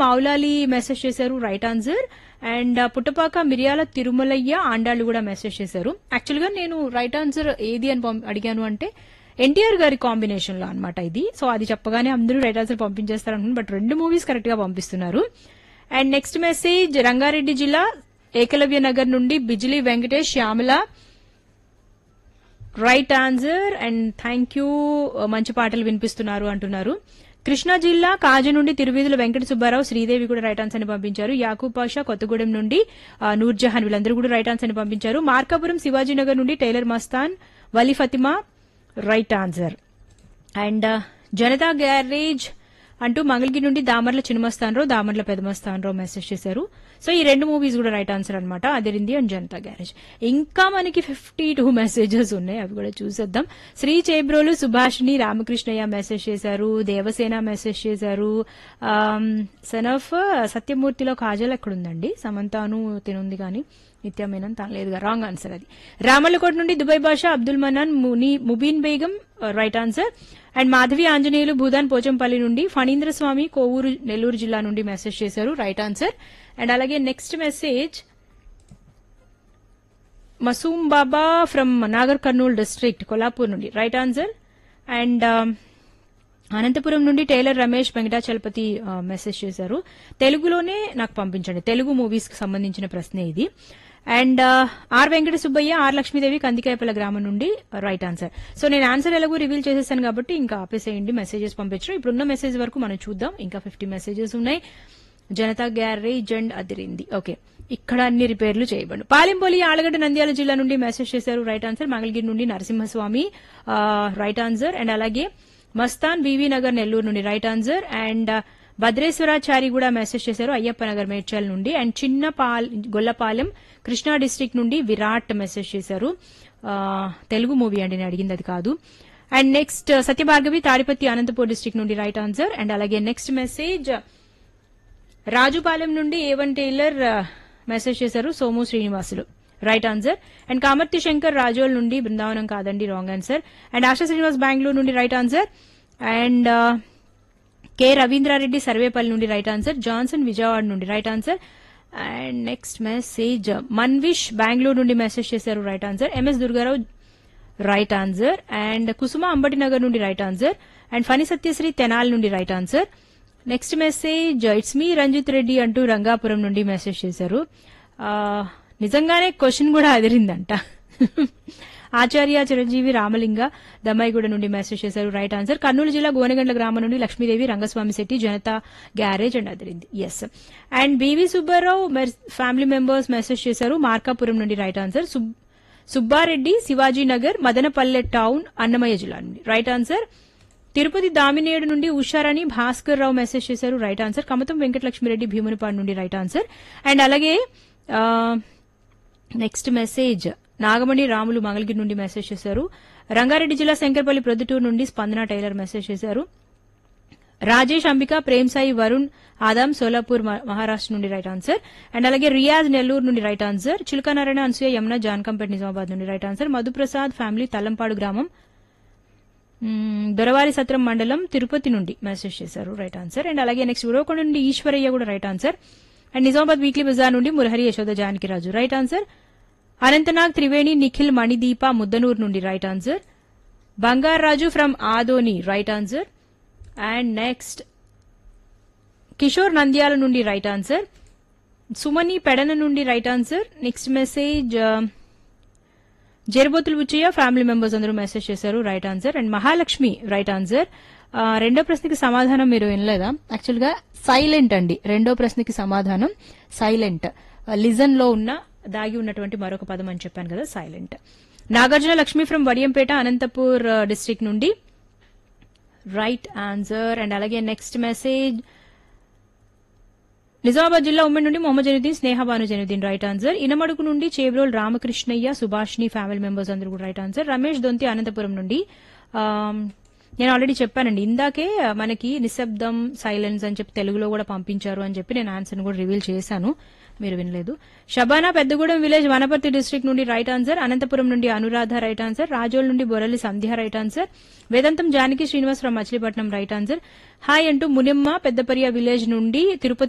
మావులాలి message చేశారు right answer and Puttapaka Miriyala Tirumalaiah ఆండాళ్ళు కూడా message చేశారు యాక్చువల్ గా నేను రైట్ ఆన్సర్ ఏది అని పంప- అడిగాను అంటే ఎన్టీఆర్ గారి కాంబినేషన్ లో అనమాట ఇది సో అది చెప్పగానే అందరూ రైట్ ఆన్సర్ పంపించేస్తారు అనుకున్నాను బట్ రెండు మూవీస్ కరెక్ట్ గా పంపిస్తున్నారు అండ్ నెక్స్ట్ మెసేజ్ రంగారెడ్డి జిల్లా ఏకలవ్య నగర్ నుండి Bijili Venkatesh Shyamala right answer and thank you మంచి పాటలు వినిపిస్తున్నారు అంటున్నారు కృష్ణా జిల్లా కాజ నుండి తిరువీధుల వెంకట సుబ్బారావు శ్రీదేవి కూడా రైట్ ఆన్సర్ అని పంపించారు యాకూబ్ పాషా కొత్తగూడెం నుండి ఆ, నూర్జహాన్ వీళ్ళందరూ కూడా రైట్ ఆన్సర్ అని పంపించారు మార్కాపురం శివాజీనగర్ నుండి tailor Mastan Vali Fatima right answer and Janata garage అంటూ మంగళగిరి నుండి దామర్ల చిన్నమస్తానరావు దామర్ల పెదమస్తానరావు మెసేజ్ చేశారు సో ఈ రెండు మూవీస్ కూడా రైట్ ఆన్సర్ అనమాట అదిరింది అండ్ జనతా గ్యారేజ్ ఇంకా మనకి ఫిఫ్టీ టూ మెసేజెస్ ఉన్నాయి అవి కూడా చూసేద్దాం శ్రీ చేబ్రోలు సుభాష్ని రామకృష్ణయ్య మెసేజ్ చేశారు దేవసేన మెసేజ్ చేశారు సన్ ఆఫ్ సత్యమూర్తిలో కాజల్ ఎక్కడుందండి సమంతాను తినుంది కానీ నిత్యమేనని తన లేదుగా రాంగ్ ఆన్సర్ అది రామల్లకోట నుండి దుబాయ్ భాష Abdul Manan Muni Mubeen Begum right answer and Madhavi Anjaneyulu Bhoodan Pochampally నుండి ఫణీంద్ర స్వామి కోవూరు నెల్లూరు జిల్లా నుండి మెసేజ్ చేశారు రైట్ ఆన్సర్ అండ్ అలాగే next message Masoom Baba from Nagarkurnool district Kollapur నుండి రైట్ ఆన్సర్ అండ్ అనంతపురం నుండి టైలర్ రమేష్ వెంకటాచలపతి ఆ, మెసేజ్ చేశారు తెలుగులోనే నాకు పంపించండి తెలుగు మూవీస్ కి సంబంధించిన ప్రశ్నే ఇది అండ్ ఆ, ఆర్ వెంకట సుబ్బయ్య ఆర్ లక్ష్మీదేవి కందికాయపల్ల గ్రామం నుండి రైట్ ఆన్సర్ సో నేను ఆన్సర్ ఎలాగో రివీల్ చేసేసాను కాబట్టి ఇంకా ఆపేసేయండి మెసేజెస్ పంపించడం ఇప్పుడున్న మెసేజ్ వరకు మనం చూద్దాం ఇంకా ఫిఫ్టీ మెసేజెస్ ఉన్నాయి Janata garage and Adirindi okay ఇక్కడ అన్ని రిపేర్లు చేయబడు పాలెంపల్లి ఆలగడ్డ నంద్యాల జిల్లా నుండి మెసేజ్ చేశారు రైట్ ఆన్సర్ మంగళగిరి నుండి నరసింహస్వామి ఆ, రైట్ ఆన్సర్ అండ్ అలాగే మస్తాన్ బీవీ నగర్ నెల్లూరు నుండి రైట్ ఆన్సర్ అండ్ భద్రేశ్వరాచారి కూడా మెసేజ్ చేశారు అయ్యప్ప నగర్ మేడ్చల్ నుండి అండ్ చిన్న పాల్ గొల్లపాలెం కృష్ణా డిస్ట్రిక్ట్ నుండి విరాట్ మెసేజ్ చేశారు ఆ, తెలుగు మూవీ అండి నేను అడిగింది అది కాదు and next Satyabhargavi Tadipatri Anantapur district నుండి రైట్ ఆన్సర్ అండ్ అలాగే నెక్స్ట్ మెసేజ్ రాజుపాలెం నుండి ఏవన్ టైలర్ ఆ, మెసేజ్ చేశారు Somu Srinivasulu right answer and Kamarthi Shankar Razole నుండి బృందావనం కాదండి wrong answer and Asha Srinivas Bengaluru నుండి రైట్ ఆన్సర్ అండ్ ఆ, కె రవీంద్రారెడ్డి సర్వేపల్లి నుండి రైట్ ఆన్సర్ జాన్సన్ విజయవాడ నుండి right answer and next message Manvish Bengaluru నుండి మెసేజ్ చేశారు right answer MS Durgarao right answer and Kusuma Ambati Nagar నుండి right answer and Phani Satyasri Tenali నుండి right answer next message it's me Ranjith Reddy అంటూ రంగాపురం నుండి మెసేజ్ చేశారు ఆ, నిజంగానే క్వశ్చన్ కూడా అదిరిందంట ఆచార్య చిరంజీవి రామలింగ దమ్మాయిగూడ నుండి మెసేజ్ చేశారు రైట్ ఆన్సర్ కర్నూలు జిల్లా గోనెగండ్ల గ్రామం నుండి Lakshmidevi Rangaswamy Shetty Janata garage and Adirindi yes and BV Subbarao family members message చేశారు మార్కాపురం నుండి రైట్ ఆన్సర్ సుబ్- సుబ్బారెడ్డి శివాజీ నగర్ మదనపల్లె టౌన్ అన్నమయ్య జిల్లా నుండి రైట్ ఆన్సర్ తిరుపతి దామినేడు నుండి ఉషారాణి భాస్కర్ రావు మెసేజ్ చేశారు రైట్ ఆన్సర్ కమతం వెంకటలక్ష్మిరెడ్డి భీమునిపాడు నుండి రైట్ ఆన్సర్ అండ్ అలాగే నెక్స్ట్ మెసేజ్ నాగమణి రాములు మంగళగిరి నుండి మెసేజ్ చేశారు రంగారెడ్డి జిల్లా శంకర్పల్లి ప్రొద్దుటూరు నుండి స్పందన టైలర్ మెసేజ్ చేశారు రాజేష్ అంబిక ప్రేమ్ సాయి వరుణ్ ఆదాం సోలాపూర్ మ- మహారాష్ట్ర నుండి రైట్ ఆన్సర్ అండ్ అలాగే రియాజ్ నెల్లూరు నుండి రైట్ ఆన్సర్ చిలుకనారాయణ అనసూయ యమున జాన్కంపేట్ నిజామాబాద్ నుండి right answer Madhuprasad family Tallampadu గ్రామం మ్మ్, దొరవారి సత్రం మండలం తిరుపతి నుండి మెసేజ్ చేశారు రైట్ ఆన్సర్ అండ్ అలాగే నెక్స్ట్ ఉరవకొండ నుండి ఈశ్వరయ్య కూడా right answer and Nizamabad weekly Bazar నుండి మురహరి యశోద జానకిరాజు రైట్ ఆన్సర్ అనంతనాగ్ త్రివేణి నిఖిల్ మణిదీప ముద్దనూరు నుండి right answer Bangaraju from Adoni right answer and next Kishore Nandyal నుండి రైట్ ఆన్సర్ సుమని పెడన నుండి right answer next message Jerabothulu Buchaiah family members అందరూ మెసేజ్ చేశారు right answer and Mahalakshmi right answer ఆ, రెండో ప్రశ్నకి సమాధానం మీరు వినలేదా యాక్చువల్ గా సైలెంట్ అండి రెండో ప్రశ్నకి సమాధానం సైలెంట్ లిజన్ లో ఉన్న దాగి ఉన్నటువంటి మరొక పదం అని చెప్పాను కదా silent Nagarjuna Lakshmi from Vadiyampeta Anantapur district నుండి రైట్ ఆన్సర్ అండ్ అలాగే నెక్స్ట్ మెసేజ్ నిజామాబాద్ జిల్లా ఉమ్మడి నుండి మొహమ్మద్ జనుద్దీన్ స్నేహబాను జనుద్దీన్ రైట్ ఆన్సర్ ఇనమడుగు నుండి చేబ్రోల్ రామకృష్ణయ్య సుభాష్ని ఫ్యామిలీ మెంబర్స్ అందరూ కూడా రైట్ ఆన్సర్ రమేష్ దొంతి అనంతపురం నుండి ఆమ్, నేను ఆల్రెడీ చెప్పానండి ఇందాకే మనకి నిశ్శబ్దం సైలెన్స్ అని చెప్పి తెలుగులో కూడా పంపించారు అని చెప్పి నేను ఆన్సర్ కూడా రివీల్ చేశాను మీరు వినలేదు షబానా పెద్దగూడెం విలేజ్ వనపర్తి డిస్ట్రిక్ట్ నుండి రైట్ ఆన్సర్ అనంతపురం నుండి అనురాధ రైట్ ఆన్సర్ రాజోల్ నుండి బొరలి సంధ్య right answer Vedantam Janaki Srinivasarao Machilipatnam right answer hi అంటూ మునిమ్మ పెద్దపర్య విలేజ్ నుండి తిరుపతి